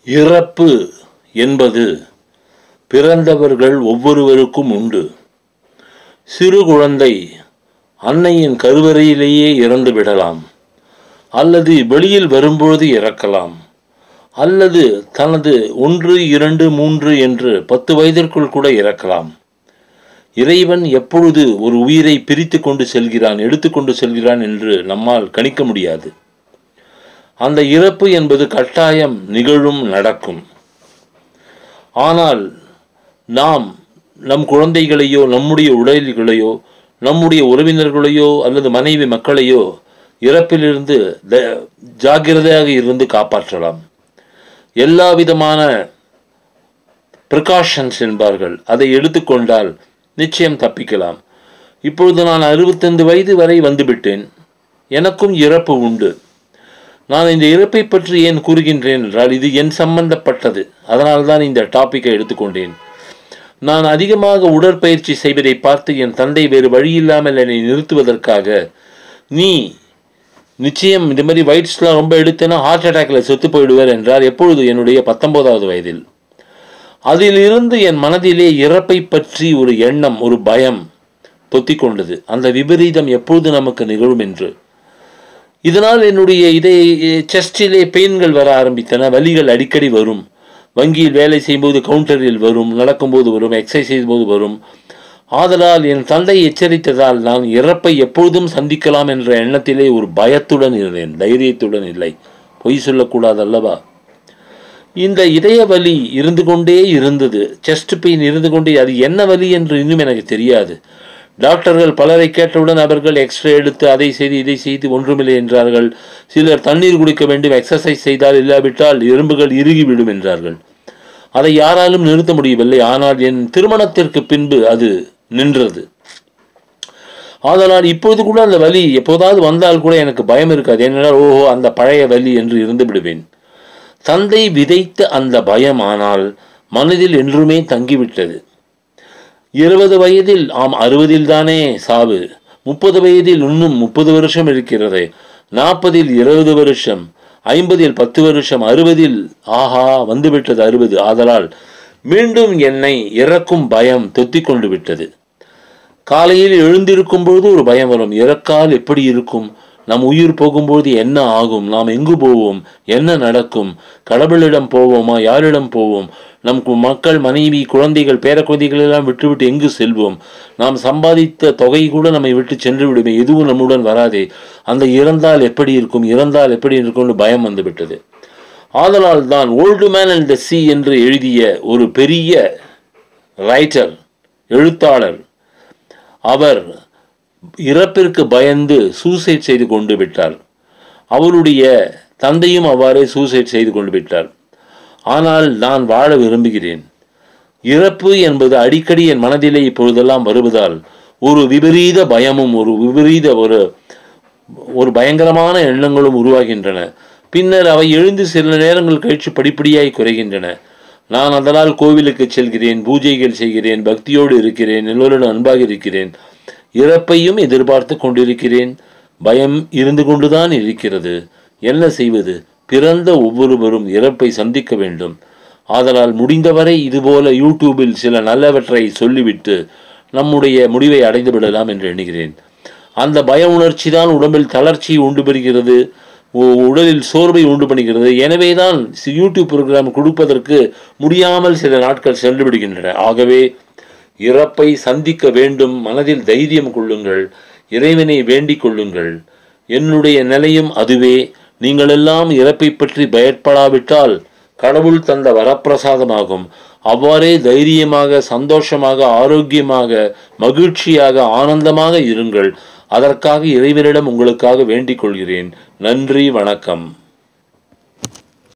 இறப்பு என்பது பிறந்தவர்கள் ஒவ்வொருவருக்கும் உண்டு சிறு குழந்தை அன்னையின் கருவறையிலேயே இறந்து விடலாம் அல்லது வெளியில் வரும்பொழுது இறக்கலாம் அல்லது தனது ஒன்று இரண்டு மூன்று என்று பத்து வயதிற்குள் கூட இறக்கலாம் இறைவன் எப்பொழுது ஒரு உயிரை பிரித்து கொண்டு செல்கிறான் எடுத்துக்கொண்டு செல்கிறான் என்று நம்மால் கணிக்க முடியாது அந்த இறப்பு என்பது கட்டாயம் நிகழும் நடக்கும் ஆனால் நாம் நம் குழந்தைகளையோ நம்முடைய உடல்களையோ நம்முடைய உறவினர்களையோ அல்லது மனைவி மக்களையோ இறப்பிலிருந்து த- ஜாக்கிரதையாக இருந்து காப்பாற்றலாம் எல்லா விதமான ப்ரிகாஷன்ஸ் என்பார்கள் அதை எடுத்துக்கொண்டால் நிச்சயம் தப்பிக்கலாம் இப்பொழுது நான் அறுபத்தைந்து வயது வரை வந்துவிட்டேன் எனக்கும் இறப்பு உண்டு நான் இந்த இறப்பை பற்றி ஏன் கூறுகின்றேன் என்றால் இது என் சம்பந்தப்பட்டது அதனால்தான் இந்த டாப்பிக்கை எடுத்துக்கொண்டேன் நான் அதிகமாக உடற்பயிற்சி செய்வதை பார்த்து என் தந்தை வேறு வழியில்லாமல் என்னை நிறுத்துவதற்காக நீ நிச்சயம் இந்த மாதிரி வைட்ஸ்லாம் ரொம்ப எடுத்தேன்னா ஹார்ட் அட்டாக்ல செத்து போயிடுவார் என்றார் எப்பொழுது என்னுடைய பத்தொன்பதாவது வயதில் அதிலிருந்து என் மனதிலே இறப்பை பற்றி ஒரு எண்ணம் ஒரு பயம் தொத்திக் கொண்டது அந்த விபரீதம் எப்பொழுது நமக்கு நிகழும் என்று இதனால் என்னுடைய இதை செஸ்டிலே பெயின்கள் வர ஆரம்பித்தன வலிகள் அடிக்கடி வரும் வங்கியில் வேலை செய்யும்போது கவுண்டரில் வரும் நடக்கும்போது வரும் எக்ஸசைஸ் செய்யும்போது வரும் ஆதலால் என் தந்தை எச்சரித்ததால் நான் இறப்பை எப்பொழுதும் சந்திக்கலாம் என்ற எண்ணத்திலே ஒரு பயத்துடன் இருந்தேன் தைரியத்துடன் இல்லை பொய் சொல்லக்கூடாது அல்லவா இந்த இதய வலி இருந்து கொண்டே இருந்தது செஸ்ட் பெயின் இருந்து கொண்டே அது என்ன வலி என்று இன்னும் எனக்கு தெரியாது டாக்டர்கள் பலரை கேட்டவுடன் அவர்கள் எக்ஸ்ரே எடுத்து அதை செய்து இதை செய்து ஒன்றுமில்லை என்றார்கள் சிலர் தண்ணீர் குடிக்க வேண்டும் எக்ஸசைஸ் செய்தால் இல்லாவிட்டால் எறும்புகள் இறுகிவிடும் என்றார்கள் அதை யாராலும் நிறுத்த முடியவில்லை ஆனால் என் திருமணத்திற்கு பின்பு அது நின்றது ஆதலால் இப்பொழுது கூட அந்த வலி எப்போதாவது வந்தால் கூட எனக்கு பயம் இருக்காது ஏனென்றால் ஓஹோ அந்த பழைய வலி என்று இருந்து விடுவேன் தந்தை விதைத்த அந்த பயம் ஆனால் மனதில் என்றுமே தங்கிவிட்டது இருபது வயதில் ஆம் அறுபதில் தானே சாவு முப்பது வயதில் இன்னும் முப்பது வருஷம் இருக்கிறது நாற்பதில் இருபது வருஷம் ஐம்பதில் பத்து வருஷம் அறுபதில் ஆஹா வந்துவிட்டது அறுபது ஆதலால் மீண்டும் என்னை இறக்கும் பயம் தொத்திக் கொண்டு விட்டது காலையில் எழுந்திருக்கும் பொழுது ஒரு பயம் வரும் இறக்கால் எப்படி இருக்கும் நம் உயிர் போகும்போது என்ன ஆகும் நாம் எங்கு போவோம் என்ன நடக்கும் கடவுளிடம் போவோமா யாரிடம் போவோம் நம் கு- மக்கள் மனைவி குழந்தைகள் பேரக்குழந்தைகள் எல்லாம் விட்டுவிட்டு எங்கு செல்வோம் நாம் சம்பாதித்த தொகை கூட நம்மை விட்டு சென்று விடுமே எதுவும் நம்முடன் வராதே அந்த இறந்தால் எப்படி இருக்கும் இறந்தால் எப்படி இருக்கும்னு பயம் வந்து விட்டது ஆதலால் தான் old man and the sea என்று எழுதிய ஒரு பெரிய ரைட்டர் எழுத்தாளர் அவர் இறப்பிற்கு பயந்து சூசைட் செய்து கொண்டு விட்டார் அவருடைய தந்தையும் அவ்வாறே சூசைட் செய்து கொண்டு விட்டார் ஆனால் நான் வாழ விரும்புகிறேன் இறப்பு என்பது அடிக்கடி என் மனதிலே இப்பொழுதெல்லாம் வருவதால் ஒரு விபரீத பயமும் ஒரு விபரீத ஒரு ஒரு பயங்கரமான எண்ணங்களும் உருவாகின்றன பின்னர் அவை எழுந்து சில நேரங்கள் கழித்து படிப்படியாய் குறைகின்றன நான் அதனால் கோவிலுக்கு செல்கிறேன் பூஜைகள் செய்கிறேன் பக்தியோடு இருக்கிறேன் எல்லோருடன் அன்பாக இருக்கிறேன் இறப்பையும் எதிர்பார்த்து கொண்டிருக்கிறேன் பயம் இருந்து கொண்டுதான் இருக்கிறது என்ன செய்வது பிறந்த ஒவ்வொருவரும் இறப்பை சந்திக்க வேண்டும் ஆதலால் முடிந்தவரை இதுபோல யூடியூபில் சில நல்லவற்றை சொல்லிவிட்டு நம்முடைய முடிவை அடைந்து விடலாம் என்று எண்ணுகிறேன் அந்த பய உணர்ச்சி தான் உடம்பில் தளர்ச்சியை உண்டு பெறுகிறது உ- உடலில் சோர்வை உண்டு பண்ணுகிறது எனவே தான் சி- யூடியூப் ப்ரோக்ராம் கொடுப்பதற்கு முடியாமல் சில நாட்கள் சென்று விடுகின்றன ஆகவே இறப்பை சந்திக்க வேண்டும் மனதில் தைரியம் கொள்ளுங்கள் இறைவனை வேண்டிக் கொள்ளுங்கள் என்னுடைய நிலையும் அதுவே நீங்களெல்லாம் இறப்பை பற்றி பயப்படாவிட்டால் கடவுள் தந்த வரப்பிரசாதமாகும் அவ்வாறே தைரியமாக சந்தோஷமாக ஆரோக்கியமாக மகிழ்ச்சியாக ஆனந்தமாக இருங்கள் அதற்காக இறைவனிடம் உங்களுக்காக வேண்டிக் கொள்கிறேன் நன்றி வணக்கம்